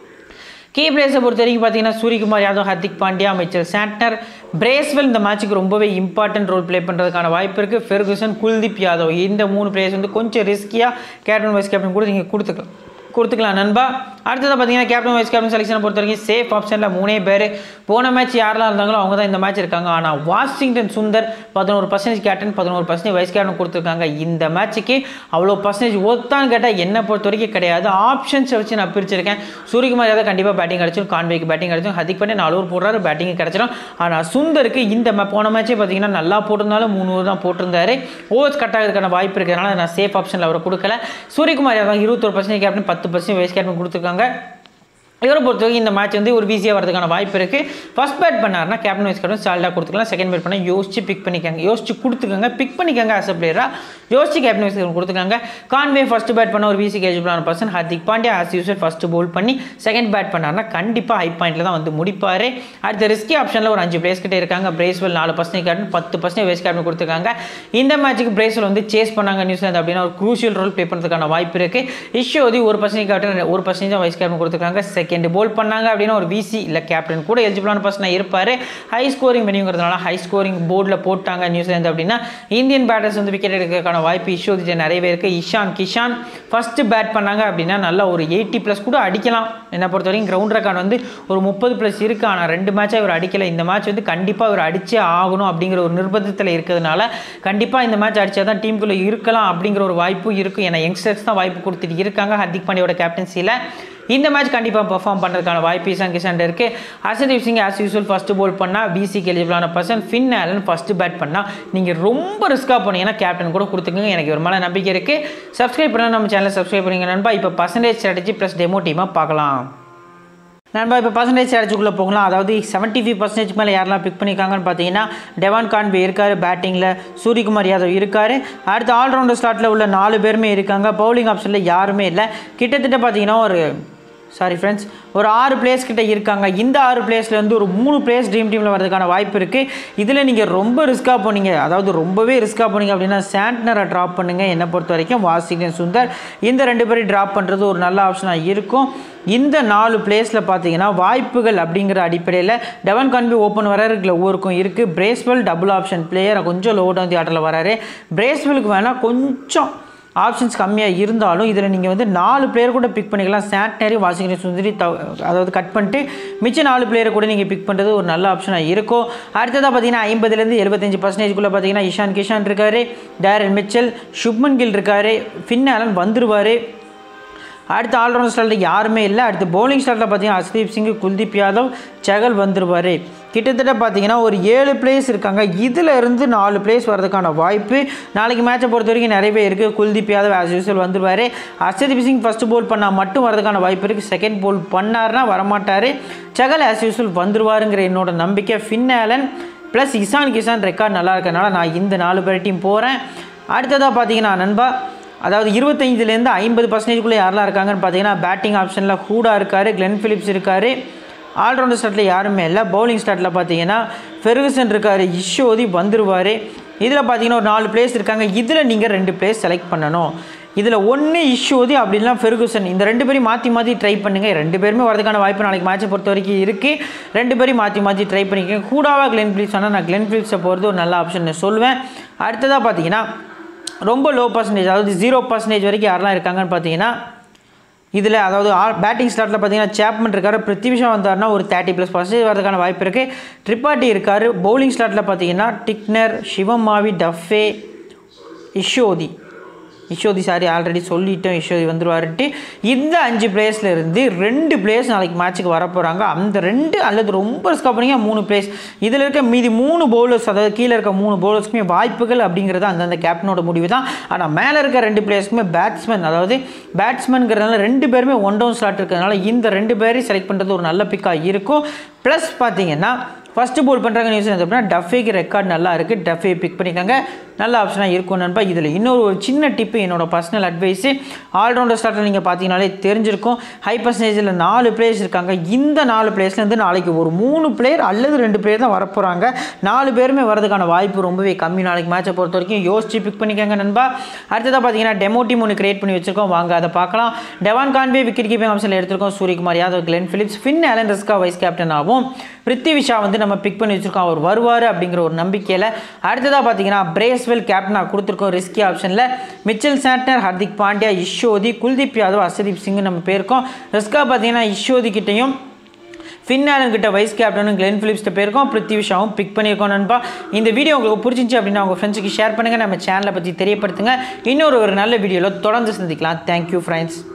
கீ பிளேஸை பொறுத்த வரைக்கும் பார்த்தீங்கன்னா Suryakumar Yadav Hardik Pandya Mitchell Santner Bracewell இந்த மேட்ச்சுக்கு ரொம்பவே இம்பார்ட்டன்ட் ரோல் ப்ளே பண்ணுறதுக்கான வாய்ப்பு இருக்குது ஃபெர்குசன் குல்தீப் யாதவ் இந்த மூணு பிளேயர்ஸ் வந்து கொஞ்சம் ரிஸ்கியாக கேப்டன் வைஸ் கேப்டன் கூட நீங்கள் கொடுத்துக்கலாம் கொடுத்துக்கலாம் நண்பா அடுத்தது பார்த்தீங்கன்னா கேப்டன் வைஸ் கேப்டன் செலெக்ஷனை பொறுத்த வரைக்கும் சேஃப் ஆப்ஷனில் மூணே பேர் போன மேட்ச் யாரெல்லாம் இருந்தாங்களோ அவங்க தான் இந்த மேட்ச் இருக்காங்க ஆனால் வாஷிங்டன் சுந்தர் பதினோரு பர்சன்டேஜ் கேப்டன் பதினோரு பர்சன்டேஜ் வைஸ் கேப்டன் கொடுத்துருக்காங்க இந்த மேட்ச்சுக்கு அவ்வளோ பர்சன்டேஜ் ஒத்தான்னு கேட்டால் என்னை பொறுத்த வரைக்கும் கிடையாது ஆப்ஷன்ஸை வச்சு நான் பிரிச்சிருக்கேன் சூரியகுமார் யாதவ் கண்டிப்பாக பேட்டிங் கிடச்சிடும் கான்வேக்கு பேட்டிங் கிடச்சிடும் ஹதிக் பண்ணி நாலு ஓவர் போடுறாரு பேட்டிங் கிடச்சிடும் ஆனால் சுந்தருக்கு இந்த மே போன மேட்ச்சே பார்த்தீங்கன்னா நல்லா போட்டிருந்தாலும் மூணு ஓவர் தான் போட்டிருந்தாரு ஓவர்ஸ் கட் ஆகிறதுக்கான வாய்ப்பு இருக்கிறதுனால நான் சேஃப் ஆப்ஷனில் அவரை கொடுக்கல சூரியகுமார் யாதவ் இருபத்தொரு பர்சன்டேஜ் கேப்டன் பத்து பர்சன்டேஜ் வைஸ் கேப்டன் கொடுத்துருக்காங்க இவரை பொறுத்த வரைக்கும் இந்த மேட்ச் வந்து ஒரு பிஸியாக வரதுக்கான வாய்ப்பு இருக்குது ஃபர்ஸ்ட் பேட் பண்ணார்னா கேப்டன் வைஸ் கேப்டன் சால்டாக கொடுத்துக்கலாம் செகண்ட் பேட் பண்ணால் யோசிச்சு பிக் பண்ணிக்கோங்க யோசிச்சு கொடுத்துக்கோங்க பிக் பண்ணிக்கோங்க ஆஸ் அ பிளேயராக யோசிச்சு கேப்டன் வைஸ் கேப்டன் கொடுத்துருக்காங்க கான்வே ஃபர்ஸ்ட் பேட் பண்ண ஒரு விசி கேஜிபிளான person Hardik Pandya as usual first bowl பண்ணி செகண்ட் பேட் பண்ணார்னா கண்டிப்பாக ஹை பாயிண்டில் தான் வந்து முடிப்பார் அடுத்த ரிஸ்கி ஆப்ஷனில் ஒரு அஞ்சு பிளேஸ் கிட்டே இருக்காங்க பிரேஸ்வெல் நாலு பர்சன்டேஜ் கேப்டன் பத்து பர்சன்டேஜ் வைஸ் கேப்டன் கொடுத்துருக்காங்க இந்த மேட்ச்சுக்கு பிரேஸ்வெல் வந்து சேஸ் பண்ணாங்க நியூசிலாந்து அப்படின்னா ஒரு க்ரூஷியல் ரோல் ப்ளே பண்ணுறதுக்கான வாய்ப்பு இருக்குது இஷ்யோதி ஒரு பர்சன்டேஜ் கேப்டன் ஒரு பர்சன்டேஜ் வைஸ் கேப்டன் கொடுத்துருக்காங்க செகண்ட் போல் பண்ணாங்க அப்படின்னா ஒரு விசி இல்லை கேப்டன் கூட எலிஜிபிளான பர்சனாக இருப்பார் ஹை ஸ்கோரிங் வெனிங்கிறதுனால ஹை ஸ்கோரிங் போர்டில் போட்டாங்க நியூசிலாந்து அப்படின்னா இந்தியன் பேட்டர்ஸ் வந்து விக்கெட் எடுக்கிறதுக்கான வாய்ப்பு இஷ்யோதிஜ நிறையவே இருக்குது இஷான் கிஷான் ஃபஸ்ட்டு பேட் பண்ணாங்க அப்படின்னா நல்லா ஒரு எயிட்டி ப்ளஸ் கூட அடிக்கலாம் என்னை பொறுத்த வரைக்கும் கிரவுண்ட் ரெக்கார்ட் வந்து ஒரு முப்பது ப்ளஸ் இருக்குது ஆனால் ரெண்டு மேட்சாக இவர் அடிக்கலை இந்த மேட்ச் வந்து கண்டிப்பாக இவர் அடிச்சே ஆகணும் அப்படிங்கிற ஒரு நிர்பந்தத்தில் இருக்கிறதுனால கண்டிப்பாக இந்த மேட்ச் அடித்தா தான் டீமுக்குள்ளே இருக்கலாம் அப்படிங்கிற ஒரு வாய்ப்பும் இருக்குது ஏன்னா யங்ஸ்டர்ஸ் தான் வாய்ப்பு கொடுத்துட்டு இருக்காங்க ஹர்திக் பாண்டியோட கேப்டன்சியில் இந்த மேட்ச் கண்டிப்பாக பெர்ஃபார்ம் பண்ணுறதுக்கான வாய்ப்பு இசான் கிஷான் இருக்குது Harshdeep Singh as usual first bowl பண்ணால் பிசிக்கு எலிஜிபிளான person Finn Allen first bat பண்ணால் நீங்கள் ரொம்ப ரிஸ்க்காக போனீங்கன்னா கேப்டன் கூட கொடுத்துக்கோங்க எனக்கு ஒரு மேலே நம்பிக்கை இருக்குது சப்ஸ்கிரைப் பண்ணால் நம்ம சேனலை சப்ஸ்கிரைப் பண்ணுங்க நண்பா இப்போ பர்சன்டேஜ் ஸ்ட்ராட்டஜி ப்ளஸ் டெமோ டீமாக பார்க்கலாம் நண்பா இப்போ பர்சன்டேஜ் ஸ்ட்ராட்டஜிக்குள்ளே போகலாம் அதாவது செவன்ட்டி ஃபைவ் பர்சன்டேஜ் மேலே யாரெல்லாம் பிக் பண்ணியிருக்காங்கன்னு பார்த்தீங்கன்னா டெவான் கான்வே இருக்கார் பேட்டிங்கில் சூரியகுமார் யாதவ் இருக்கார் அடுத்து ஆல்ரவுண்டர் ஸ்லாட்டில் உள்ள நாலு பேருமே இருக்காங்க பவுலிங் ஆப்ஷனில் யாருமே இல்லை கிட்டத்தட்ட பார்த்தீங்கன்னா ஒரு சாரி ஃப்ரெண்ட்ஸ் ஒரு ஆறு பிளேஸ் கிட்ட இருக்காங்க இந்த ஆறு பிளேஸில் வந்து ஒரு மூணு பிளேஸ் ட்ரீம் டீமில் வரதுக்கான வாய்ப்பு இருக்குது இதில் நீங்கள் ரொம்ப ரிஸ்க்காக போனீங்க அதாவது ரொம்பவே ரிஸ்க்காக போனீங்க அப்படின்னா சாண்ட்னரை ட்ராப் பண்ணுங்கள் என்னை பொறுத்த வரைக்கும் வாஷிங்டன் சுந்தர் இந்த ரெண்டு பேரையும் ட்ராப் பண்ணுறது ஒரு நல்ல ஆப்ஷனாக இருக்கும் இந்த நாலு பிளேஸில் பார்த்தீங்கன்னா வாய்ப்புகள் அப்படிங்கிற அடிப்படையில் டெவன் கான்வி ஓப்பன் வராரு ஒவ்வொருக்கும் இருக்குது பிரேஸ்வெல் டபுள் ஆப்ஷன் பிளேயர் கொஞ்சம் லோ டவுன் ஆர்டரில் வராரு பிரேஸ்வெலுக்கு வேணால் கொஞ்சம் ஆப்ஷன்ஸ் கம்மியாக இருந்தாலும் இதில் நீங்கள் வந்து நாலு பிளேயர் கூட பிக் பண்ணிக்கலாம் சாட்னரி வாஷிங்டன் சுந்தரி தவ அதாவது கட் பண்ணிட்டு மிச்ச நாலு பிளேயரை கூட நீங்கள் பிக் பண்ணுறது ஒரு நல்ல ஆப்ஷனாக இருக்கும் அடுத்ததாக பார்த்தீங்கன்னா ஐம்பதுலேருந்து எழுபத்தஞ்சு பர்சன்டேஜ்குள்ளே பார்த்தீங்கன்னா இஷான் கிஷான் இருக்கார் டேரன் மிச்சல் சுப்மன் கில் இருக்கார் ஃபின் ஆலன் வந்துருவார் அடுத்து ஆல்ரவுண்டர் ஸ்டாலில் யாருமே இல்லை அடுத்து பவுலிங் ஸ்டாலில் பார்த்தீங்கன்னா ஹர்ஷ்தீப் சிங் குல்தீப் யாதவ் சகல் வந்துருவார் கிட்டத்தட்ட பார்த்தீங்கன்னா ஒரு ஏழு பிளேஸ் இருக்காங்க இதில் இருந்து நாலு பிளேஸ் வரதுக்கான வாய்ப்பு நாளைக்கு மேட்சை பொறுத்த வரைக்கும் நிறையவே இருக்குது குல்தீப் யாதவ் ஆஸ் யூஸ்வல் வந்துருவார் ஹர்ஷதீப் சிங் ஃபஸ்ட்டு போல் பண்ணால் மட்டும் வரதுக்கான வாய்ப்பு இருக்குது செகண்ட் போல் பண்ணார்னா வரமாட்டார் சகல் ஆஸ் யூஸ்வல் வந்துருவாருங்கிற என்னோட நம்பிக்கை Finn Allen plus Ishan Kishan record நல்லா இருக்கனால நான் இந்த நாலு பேர்ட்டையும் போகிறேன் அடுத்ததாக பார்த்தீங்கன்னா நண்பா அதாவது இருபத்தஞ்சிலேருந்து ஐம்பது பர்சன்டேஜ்குள்ளே யாரெல்லாம் இருக்காங்கன்னு பார்த்தீங்கன்னா பேட்டிங் ஆப்ஷனில் ஹூடா இருக்கார் கிளென் ஃபிலிப்ஸ் இருக்கார் ஆல்ரவுண்டர் ஸ்டாட்டில் யாருமே இல்லை பவுலிங் ஸ்டாட்டில் பார்த்தீங்கன்னா ஃபெர்குசன் இருக்கார் இஷோதி வந்துருவார் இதில் பார்த்தீங்கன்னா ஒரு நாலு பிளேஸ் இருக்காங்க இதில் நீங்கள் ரெண்டு பிளேஸ் செலக்ட் பண்ணணும் இதில் ஒன்று இஷ்யூதி அப்படின்னா ஃபெர்குசன் இந்த ரெண்டு பேரையும் மாற்றி மாற்றி ட்ரை பண்ணுங்கள் ரெண்டு பேருமே வரதுக்கான வாய்ப்பு நாளைக்கு மேட்சை பொறுத்த வரைக்கும் இருக்குது ரெண்டு பேரையும் மாற்றி மாற்றி ட்ரை பண்ணிக்கோங்க கூடாவா கிளென் ஃபிலிப்ஸ் ஆனால் நான் கிளென் ஃபிலிப்ஸை போகிறது ஒரு நல்ல ஆப்ஷன் சொல்லுவேன் அடுத்ததாக பார்த்தீங்கன்னா ரொம்ப லோ பர்சன்டேஜ் அதாவது ஜீரோ பர்சன்டேஜ் வரைக்கும் யாரெல்லாம் இருக்காங்கன்னு பார்த்தீங்கன்னா இதில் அதாவது பேட்டிங் ஸ்லாட்டில் பார்த்தீங்கன்னா சேப்மன் இருக்கார் பிருத்திவிஷா வந்தார்னா ஒரு தேர்ட்டி ப்ளஸ் பர்சன்டேஜ் வரதுக்கான வாய்ப்பு இருக்குது ட்ரிப்பாட்டி இருக்கார் பவுலிங் ஸ்லாட்டில் பார்த்தீங்கன்னா டிக்னர் சிவமாவி டஃபே இஷோதி யசோதி சாரி ஆல்ரெடி சொல்லிட்டோம் யசோதி வந்துருவாருட்டு இந்த அஞ்சு பிளேயர்ஸ்ல இருந்து ரெண்டு பிளேயர்ஸ் நாளைக்கு மேட்ச்சுக்கு வர போகிறாங்க அந்த ரெண்டு அல்லது ரொம்ப ரிஸ்க் பண்ணிங்க மூணு பிளேயர்ஸ் இதில் இருக்க மீதி மூணு பவுலர்ஸ் அதாவது கீழே இருக்க மூணு பவுலர்ஸ்க்குமே வாய்ப்புகள் அப்படிங்கிறது அந்தந்த கேப்டனோட முடிவு தான் ஆனால் மேலே இருக்க ரெண்டு பிளேயர்ஸ்க்குமே பேட்ஸ்மேன் அதாவது பேட்ஸ்மேன்கிறதுனால ரெண்டு பேருமே ஒன் டவுன் ஸ்லாட் இருக்கிறதுனால இந்த ரெண்டு பேரையும் செலக்ட் பண்ணுறது ஒரு நல்ல பிக்காக இருக்கும் ப்ளஸ் பார்த்தீங்கன்னா ஃபஸ்ட்டு போல் பண்ணுறாங்க நியூஸ் அப்படின்னா டஃபேக்கு ரெக்கார்ட் நல்லா இருக்குது டஃபே பிக் பண்ணிக்கோங்க நல்ல ஆப்ஷனாக இருக்கும் நண்பா இதில் இன்னொரு ஒரு சின்ன டிப்பு என்னோட பர்சனல் அட்வைஸு ஆல்ரவுண்டர் ஸ்டார்டர் நீங்கள் பார்த்தீங்கனாலே தெரிஞ்சிருக்கும் ஹை பர்சன்டேஜில் நாலு பிளேயர்ஸ் இருக்காங்க இந்த நாலு பிளேயர்ஸ்லேருந்து நாளைக்கு ஒரு மூணு பிளேயர் அல்லது ரெண்டு பிளேயர் தான் வரப்போகிறாங்க நாலு பேருமே வரதுக்கான வாய்ப்பு ரொம்பவே கம்மி நாளைக்கு மேட்சை பொறுத்த வரைக்கும் யோசிச்சு பிக் பண்ணிக்கோங்க நண்பா அடுத்ததாக பார்த்தீங்கன்னா டெமோ டீம் ஒன்று கிரியேட் பண்ணி வச்சிருக்கோம் வாங்க அதை பார்க்கலாம் டெவான் கான்வே விக்கெட் கீப்பிங் ஆப்ஷனில் எடுத்திருக்கோம் Suryakumar Yadav Glenn Phillips Finn Allen ரிஸ்கா வைஸ் கேப்டன் ஆகும் பிருத்திவி ஷா வந்து நம்ம பிக் பண்ணி வச்சிருக்கோம் அவர் வருவார் அப்படிங்கிற ஒரு நம்பிக்கையில் அடுத்ததாக பார்த்தீங்கன்னா பிரேஸ்வெல் கேப்டனாக கொடுத்துருக்கோம் ரிஸ்கி ஆப்ஷனில் மிச்சல் சாட்னர் ஹர்திக் பாண்டியா இஷோதி குல்தீப் யாதவ் அர்ஷதீப் சிங் நம்ம போயிருக்கோம் ரிஸ்கா பார்த்தீங்கன்னா இஷோதி கிட்டையும் ஃபின்னாலன் கிட்ட வைஸ் கேப்டனும் கிளென் ஃபிலிப்ஸ்ட்ட போயிருக்கோம் பிருத்திவி ஷாவும் பிக் பண்ணியிருக்கோம் நண்பா இந்த வீடியோ உங்களுக்கு பிடிச்சிருந்துச்சு அப்படின்னா உங்கள் ஃப்ரெண்ட்ஸுக்கு ஷேர் பண்ணுங்கள் நம்ம சேனலை பற்றி தெரியப்படுத்துங்க இன்னொரு ஒரு நல்ல வீடியோவில் தொடர்ந்து சந்திக்கலாம் தேங்க்யூ ஃப்ரெண்ட்ஸ்